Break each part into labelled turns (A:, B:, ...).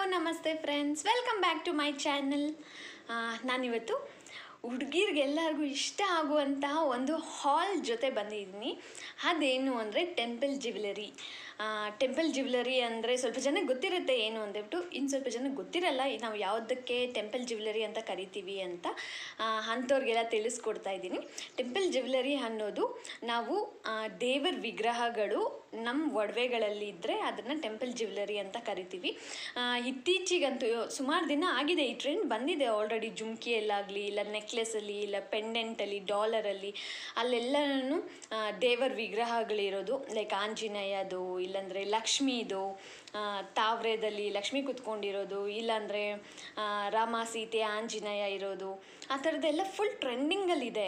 A: ನಮಸ್ತೆ friends welcome back to my channel ನಾನಿವತ್ತು ಹುಡುಗಿರಿಗೆಲ್ಲರಿಗೂ ಇಷ್ಟ ಆಗುವಂತಹ ಒಂದು ಹಾಲ್ ಜೊತೆ ಬಂದಿದ್ದೀನಿ ಅದೇನು ಅಂದರೆ ಟೆಂಪಲ್ ಜ್ಯುವೆಲರಿ ಟೆಂಪಲ್ ಜ್ಯುವೆಲರಿ ಅಂದರೆ ಸ್ವಲ್ಪ ಜನಕ್ಕೆ ಗೊತ್ತಿರುತ್ತೆ ಏನು ಅಂದ್ಬಿಟ್ಟು ಇನ್ನು ಸ್ವಲ್ಪ ಜನಕ್ಕೆ ಗೊತ್ತಿರಲ್ಲ ನಾವು ಯಾವುದಕ್ಕೆ ಟೆಂಪಲ್ ಜ್ಯುವೆಲರಿ ಅಂತ ಕರಿತೀವಿ ಅಂತ ಆ, ಅಂಥವ್ರಿಗೆಲ್ಲ ತಿಳಿಸ್ಕೊಡ್ತಾ ಇದ್ದೀನಿ ಟೆಂಪಲ್ ಜ್ಯುವೆಲರಿ ಅನ್ನೋದು ನಾವು ಆ, ದೇವರ ವಿಗ್ರಹಗಳು ನಮ್ಮ ಒಡವೆಗಳಲ್ಲಿ ಇದ್ದರೆ ಅದನ್ನು ಟೆಂಪಲ್ ಜ್ಯುವೆಲರಿ ಅಂತ ಕರಿತೀವಿ ಆ, ಇತ್ತೀಚಿಗಂತೂ ಸುಮಾರು ದಿನ ಆಗಿದೆ ಈ ಟ್ರೆಂಡ್ ಬಂದಿದೆ ಆಲ್ರೆಡಿ ಜುಮ್ಕಿಯಲ್ಲಾಗಲಿ ಇಲ್ಲ ನೆಕ್ಲೆಸಲ್ಲಿ ಇಲ್ಲ ಪೆಂಡೆಂಟಲ್ಲಿ ಡಾಲರಲ್ಲಿ ಅಲ್ಲೆಲ್ಲನೂ ಆ, ದೇವರ ವಿಗ್ರಹಗಳಿರೋದು ಲೈಕ್ ಆಂಜನೇಯದು ಇಲ್ಲಾಂದರೆ ಲಕ್ಷ್ಮೀದು ಆ, ತಾವ್ರೆದಲ್ಲಿ ಲಕ್ಷ್ಮಿ ಕುತ್ಕೊಂಡಿರೋದು ಇಲ್ಲಾಂದರೆ ಆ, ರಾಮ ಸೀತೆ ಆಂಜನೇಯ ಇರೋದು ಆ ಥರದ್ದೆಲ್ಲ ಫುಲ್ ಟ್ರೆಂಡಿಂಗಲ್ಲಿದೆ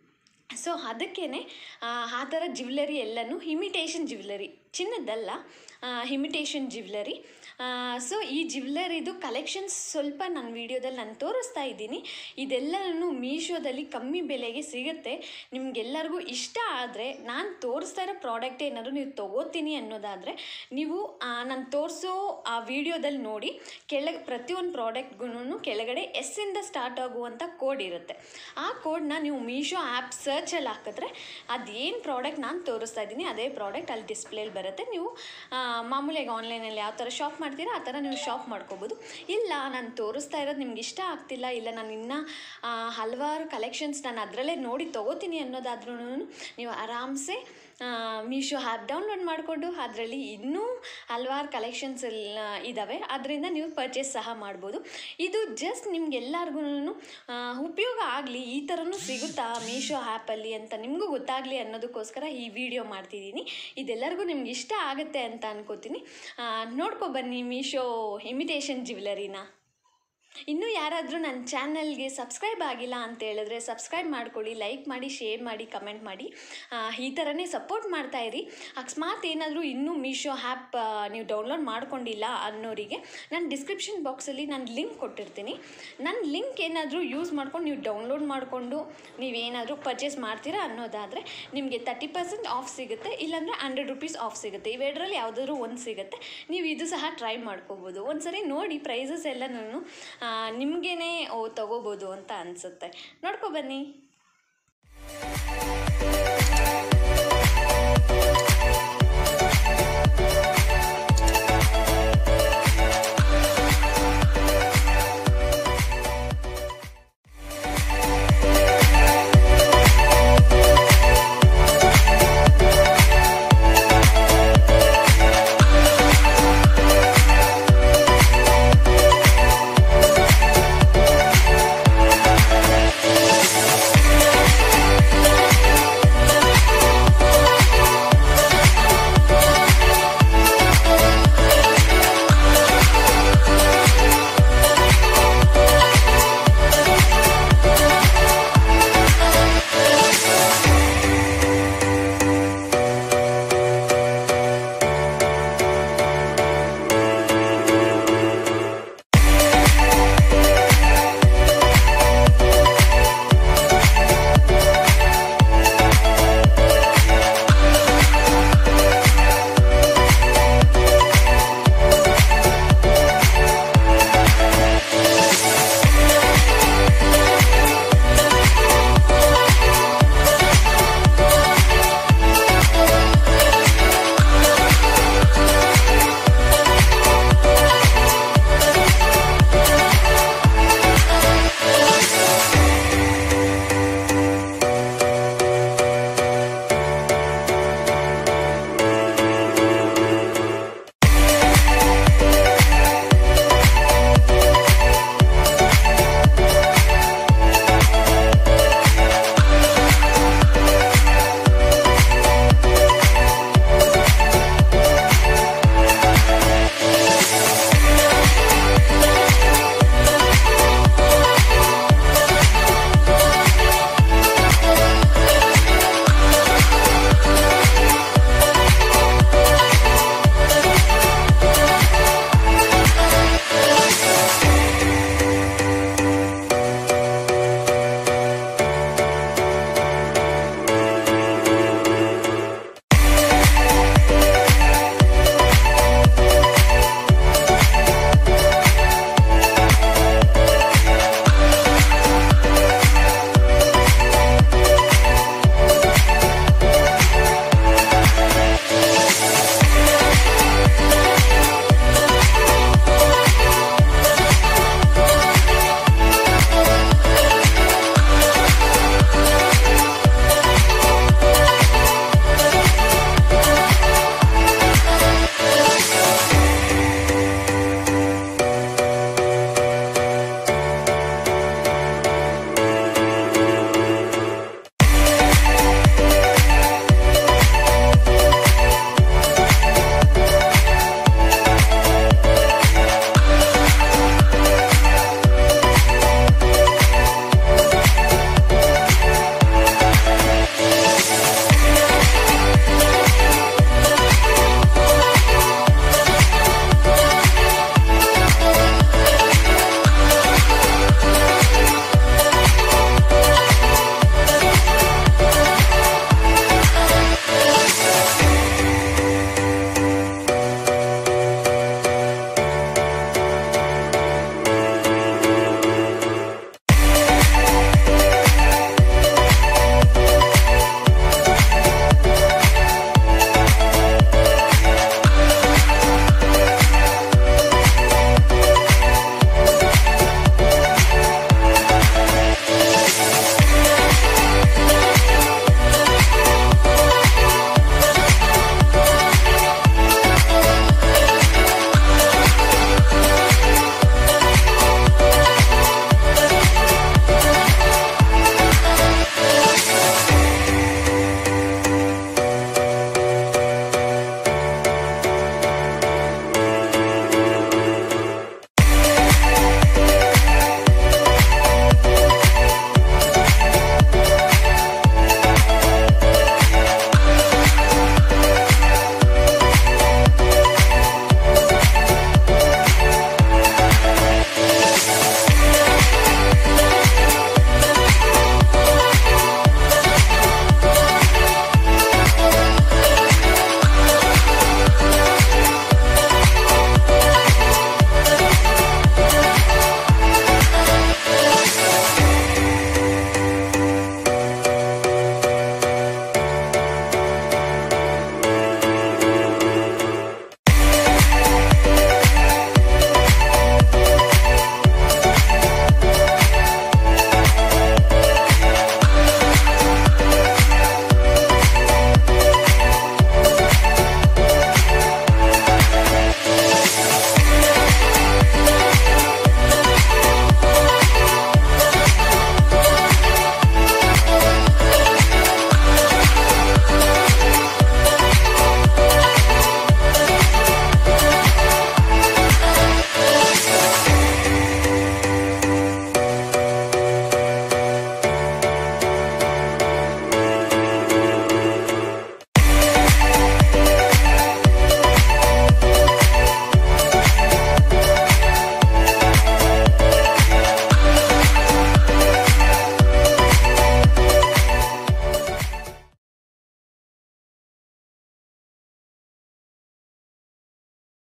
A: ಸೊ ಅದಕ್ಕೇ ಆ ಥರ ಜ್ಯುವೆಲರಿ ಎಲ್ಲನೂ ಇಮಿಟೇಷನ್ ಜ್ಯುವೆಲರಿ ಚಿನ್ನದ್ದಲ್ಲ ಇಮಿಟೇಷನ್ ಜ್ಯುವೆಲರಿ ಸೊ ಈ ಜ್ಯುವೆಲರಿದು ಕಲೆಕ್ಷನ್ಸ್ ಸ್ವಲ್ಪ ನನ್ನ ವೀಡಿಯೋದಲ್ಲಿ ನಾನು ತೋರಿಸ್ತಾ ಇದ್ದೀನಿ ಇದೆಲ್ಲನೂ ಮೀಶೋದಲ್ಲಿ ಕಮ್ಮಿ ಬೆಲೆಗೆ ಸಿಗುತ್ತೆ ನಿಮಗೆಲ್ಲರಿಗೂ ಇಷ್ಟ ಆದರೆ ನಾನು ತೋರಿಸ್ತಾ ಇರೋ ಪ್ರಾಡಕ್ಟ್ ಏನಾದರೂ ನೀವು ತೊಗೋತೀನಿ ಅನ್ನೋದಾದರೆ ನೀವು ನಾನು ತೋರಿಸೋ ಆ ವಿಡಿಯೋದಲ್ಲಿ ನೋಡಿ ಕೆಳಗೆ ಪ್ರತಿಯೊಂದು ಪ್ರಾಡಕ್ಟ್ಗೂ ಕೆಳಗಡೆ ಎಸ್ಸಿಂದ ಸ್ಟಾರ್ಟ್ ಆಗುವಂಥ ಕೋಡ್ ಇರುತ್ತೆ ಆ ಕೋಡ್ನ ನೀವು ಮೀಶೋ ಆ್ಯಪ್ ಸರ್ಚಲ್ಲಿ ಹಾಕಿದ್ರೆ ಅದೇನು ಪ್ರಾಡಕ್ಟ್ ನಾನು ತೋರಿಸ್ತಾ ಇದ್ದೀನಿ ಅದೇ ಪ್ರಾಡಕ್ಟ್ ಅಲ್ಲಿ ಡಿಸ್ಪ್ಲೇಲಿ ಬರುತ್ತೆ ನೀವು ಆ, ಮಾಮೂಲಿಯಾಗಿ ಆನ್ಲೈನಲ್ಲಿ ಯಾವ ಥರ ಶಾಪ್ ಮಾಡ್ತೀರಾ ಆ ಥರ ನೀವು ಶಾಪ್ ಮಾಡ್ಕೋಬೋದು ಇಲ್ಲ ನಾನು ತೋರಿಸ್ತಾ ಇರೋದು ನಿಮ್ಗೆ ಇಷ್ಟ ಆಗ್ತಿಲ್ಲ ಇಲ್ಲ ನಾನು ಇನ್ನೂ ಆ, ಹಲವಾರು ಕಲೆಕ್ಷನ್ಸ್ ನಾನು ಅದರಲ್ಲೇ ನೋಡಿ ತೊಗೋತೀನಿ ಅನ್ನೋದಾದ್ರೂ ನೀವು ಆರಾಮ್ಸೆ ಮೀಶೋ ಆ್ಯಪ್ ಡೌನ್ಲೋಡ್ ಮಾಡಿಕೊಂಡು ಅದರಲ್ಲಿ ಇನ್ನೂ ಹಲವಾರು ಕಲೆಕ್ಷನ್ಸ್ ಎಲ್ಲ ಇದ್ದಾವೆ ಅದರಿಂದ ನೀವು ಪರ್ಚೇಸ್ ಸಹ ಮಾಡ್ಬೋದು ಇದು ಜಸ್ಟ್ ನಿಮ್ಗೆಲ್ಲರಿಗೂ ಉಪಯೋಗ ಆಗಲಿ ಈ ಥರನೂ ಸಿಗುತ್ತಾ ಮೀಶೋ ಆ್ಯಪಲ್ಲಿ ಅಂತ ನಿಮಗೂ ಗೊತ್ತಾಗಲಿ ಅನ್ನೋದಕ್ಕೋಸ್ಕರ ಈ ವಿಡಿಯೋ ಮಾಡ್ತಿದ್ದೀನಿ ಇದೆಲ್ಲರಿಗೂ ನಿಮ್ಗೆ ಇಷ್ಟ ಆಗುತ್ತೆ ಅಂತ ಅನ್ಕೋತೀನಿ ನೋಡ್ಕೊ ಬನ್ನಿ ಮೀಶೋ ಇಮಿಟೇಷನ್ ಜ್ಯುವೆಲರಿನ ಇನ್ನೂ ಯಾರಾದರೂ ನನ್ನ ಚಾನಲ್ಗೆ ಸಬ್ಸ್ಕ್ರೈಬ್ ಆಗಿಲ್ಲ ಅಂತ ಹೇಳಿದ್ರೆ ಸಬ್ಸ್ಕ್ರೈಬ್ ಮಾಡ್ಕೊಳ್ಳಿ ಲೈಕ್ ಮಾಡಿ ಶೇರ್ ಮಾಡಿ ಕಮೆಂಟ್ ಮಾಡಿ ಆ, ಈ ಥರನೇ ಸಪೋರ್ಟ್ ಮಾಡ್ತಾ ಇರಿ ಅಕಸ್ಮಾತ್ ಏನಾದರೂ ಇನ್ನೂ ಮೀಶೋ ಆ್ಯಪ್ ನೀವು ಡೌನ್ಲೋಡ್ ಮಾಡ್ಕೊಂಡಿಲ್ಲ ಅನ್ನೋರಿಗೆ ನಾನು ಡಿಸ್ಕ್ರಿಪ್ಷನ್ ಬಾಕ್ಸಲ್ಲಿ ನಾನು ಲಿಂಕ್ ಕೊಟ್ಟಿರ್ತೀನಿ ನನ್ನ ಲಿಂಕ್ ಏನಾದರೂ ಯೂಸ್ ಮಾಡ್ಕೊಂಡು ನೀವು ಡೌನ್ಲೋಡ್ ಮಾಡಿಕೊಂಡು ನೀವೇನಾದರೂ ಪರ್ಚೇಸ್ ಮಾಡ್ತೀರಾ ಅನ್ನೋದಾದರೆ ನಿಮಗೆ ತರ್ಟಿ ಪರ್ಸೆಂಟ್ ಆಫ್ ಸಿಗುತ್ತೆ ಇಲ್ಲಾಂದರೆ ಹಂಡ್ರೆಡ್ ರುಪೀಸ್ ಆಫ್ ಸಿಗುತ್ತೆ ಇವೆರಡರಲ್ಲಿ ಯಾವುದಾದ್ರೂ ಒಂದು ಸಿಗುತ್ತೆ ನೀವು ಇದು ಸಹ ಟ್ರೈ ಮಾಡ್ಕೋಬೋದು ಒಂದ್ಸರಿ ನೋಡಿ ಪ್ರೈಸಸ್ ಎಲ್ಲನೂ ನಿಮಗೇನೆ ಓ ತಗೋಬೋದು ಅಂತ ಅನಿಸುತ್ತೆ ನೋಡ್ಕೊ ಬನ್ನಿ